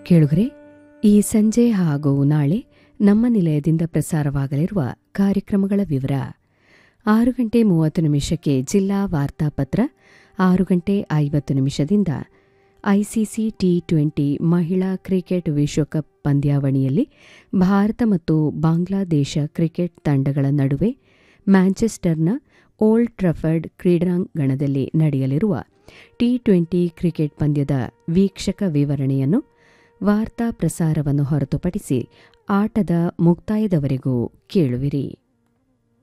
ಕೇಳುಗರೆ ಈ ಸಂಜೆ ಹಾಗೂ ನಾಳೆ ನಮ್ಮ ನಿಲಯದಿಂದ ಪ್ರಸಾರವಾಗಲಿರುವ ಕಾರ್ಯಕ್ರಮಗಳ ವಿವರ ಆರು ಗಂಟೆ ಮೂವತ್ತು ನಿಮಿಷಕ್ಕೆ ಜಿಲ್ಲಾ ವಾರ್ತಾಪತ್ರ ಆರು ಗಂಟೆ ಐವತ್ತು ನಿಮಿಷದಿಂದ ಐಸಿಸಿ ಟಿ ಟ್ವೆಂಟಿ ಮಹಿಳಾ ಕ್ರಿಕೆಟ್ ವಿಶ್ವಕಪ್ ಪಂದ್ಯಾವಳಿಯಲ್ಲಿ ಭಾರತ ಮತ್ತು ಬಾಂಗ್ಲಾದೇಶ ಕ್ರಿಕೆಟ್ ತಂಡಗಳ ನಡುವೆ ಮ್ಯಾಂಚೆಸ್ಟರ್ನ ಓಲ್ಡ್ ಟ್ರಫರ್ಡ್ ಕ್ರೀಡಾಂಗಣದಲ್ಲಿ ನಡೆಯಲಿರುವ ಟಿ ಟ್ವೆಂಟಿ ಕ್ರಿಕೆಟ್ ಪಂದ್ಯದ ವೀಕ್ಷಕ ವಿವರಣೆಯನ್ನು ವಾರ್ತಾ ಪ್ರಸಾರವನ್ನು ಹೊರತುಪಡಿಸಿ ಆಟದ ಮುಕ್ತಾಯದವರೆಗೂ ಕೇಳುವಿರಿ